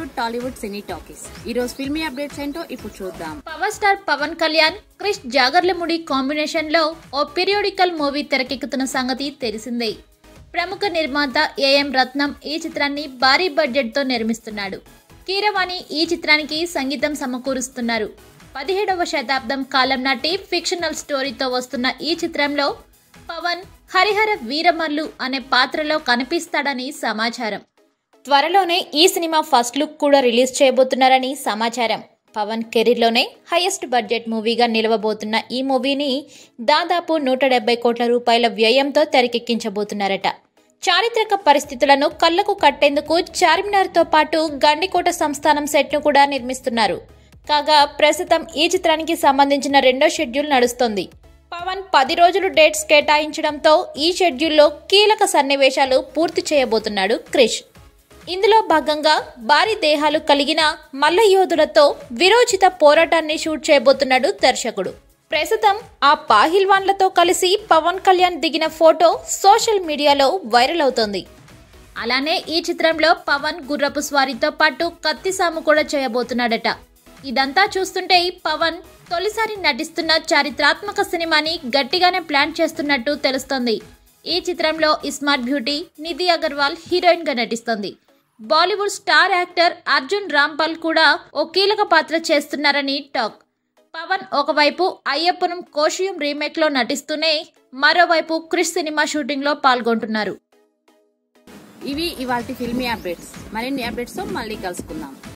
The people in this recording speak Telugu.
టాలీవుడ్ సినీ టాకీస్ ఈ రోజు ఫిల్మీ అప్డేట్స్ ఏంటో ఇప్పుడు చూద్దాం power star Pawan Kalyan Krish Jagarlamudi combination లో ఓ పీరియోడికల్ మూవీ తెరకెక్కుతున్న సంగతి తెలిసిందే ప్రముఖ నిర్మాత ఏఎం రత్నం ఈ చిత్రాన్ని భారీ బడ్జెట్ తో నిర్మిస్తున్నాడు కీరవాణి ఈ చిత్రానికి సంగీతం సమకూరుస్తున్నారు పదిహేడవ శతాబ్దం కాలం నాటి ఫిక్షనల్ స్టోరీతో వస్తున్న ఈ చిత్రంలో పవన్ హరిహర వీరమల్లు అనే పాత్రలో కనిపిస్తాడని సమాచారం త్వరలోనే ఈ సినిమా ఫస్ట్ లుక్ కూడా రిలీజ్ చేయబోతున్నారని సమాచారం పవన్ కెరీర్లోనే హైయెస్ట్ బడ్జెట్ మూవీగా నిలవబోతున్న ఈ మూవీని దాదాపు నూట డెబ్బై కోట్ల రూపాయల వ్యయంతో తెరకెక్కించబోతున్నారట చారిత్రక పరిస్థితులను కళ్లకు కట్టేందుకు చార్మినార్తో పాటు గండికోట సంస్థానం సెట్ను కూడా నిర్మిస్తున్నారు కాగా ప్రస్తుతం ఈ చిత్రానికి సంబంధించిన రెండో షెడ్యూల్ నడుస్తోంది పవన్ పది రోజులు డేట్స్ కేటాయించడంతో ఈ షెడ్యూల్లో కీలక సన్నివేశాలు పూర్తి చేయబోతున్నాడు క్రిష్ ఇందులో భాగంగా భారీ దేహాలు కలిగిన మల్ల యోధులతో విరోచిత పోరాటాన్ని షూట్ చేయబోతున్నాడు దర్శకుడు ప్రస్తుతం ఆ పాహిల్వాన్లతో కలిసి పవన్ కళ్యాణ్ దిగిన ఫోటో సోషల్ మీడియాలో వైరల్ అవుతోంది అలానే ఈ చిత్రంలో పవన్ గుర్రపు స్వారీతో పాటు కత్తిసాము కూడా చేయబోతున్నాడట ఇదంతా చూస్తుంటే పవన్ తొలిసారి నటిస్తున్న చారిత్రాత్మక సినిమాని గట్టిగానే ప్లాన్ చేస్తున్నట్టు తెలుస్తోంది ఈ చిత్రంలో ismart beauty Nidhi Agarwal heroine గా నటిస్తోంది బాలీవుడ్ స్టార్ యాక్టర్ అర్జున్ రాంపాల్ కూడా ఓ కీలక పాత్ర చేస్తున్నారని టాక్ పవన్ ఒకవైపు అయ్యప్పనం కోషియం రీమేక్ లో నటిస్తూనే మరోవైపు క్రిష్ సినిమా షూటింగ్ లో పాల్గొంటున్నారు ఇవి ఇవాటి ఫిల్మీ అప్డేట్స్ మరిన్ని అప్డేట్స్ తో మళ్ళీ కలుసుకుందాం